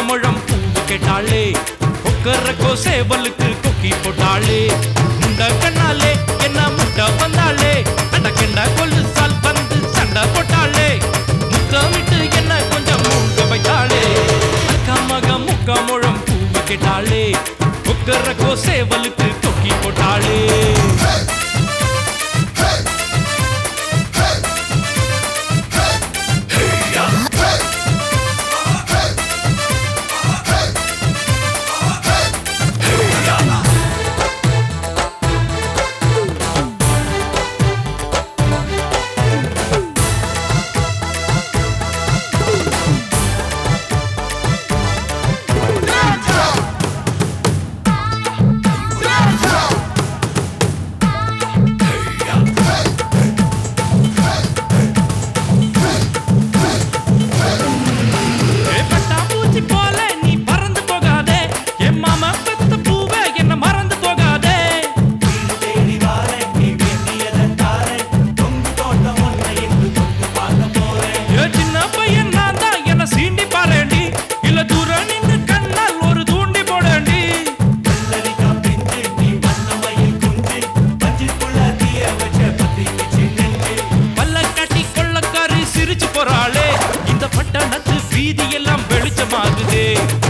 முழம் பூவு கேட்டாளே கொக்கரக்கோ சேவலுக்கு கொக்கி போட்டாளே முண்ட கண்ணாலே என்ன முட்டை வந்தாளே அண்ட கெண்ட கொல்லு சால் வந்து சண்டை போட்டாளே முத்தமிட்டு என்ன கொஞ்சம் மூங்க வைத்தாளே அக்கா மக முக்கா முழம் பூவு கேட்டாளே கொக்கரக்கோ சேவலுக்கு கொக்கி போட்டாளே ஏ பட்டாம்பூச்சி போல நீ பறந்து போகாதே என் மாமா பெத்த பூவே என்ன மறந்து போகாதே தேடி வாரேன் நீ வேண்டியதை தாரேன் தொங்கு தோட்டம் ஒன்றை இன்று தொட்டு பார்க்க போறேன் ஏ சின்ன பையன் நான் தான் என்ன சீண்டி பாரேண்டி இல்ல தூரம் நின்று கண்ணால் ஒரு தூண்டி போடேண்டி வெள்ளரிக்காய் பிஞ்சு நீ வண்ணமயில் குஞ்சு பஞ்சுக்குள்ள தீய வச்ச பத்தி வச்சு நெஞ்சு பல்ல கட்டி கொள்ளக்காரி சிரிச்சு போறாளே இந்த பட்டணத்து வீதி எல்லாம் வெளிச்சமாகுதே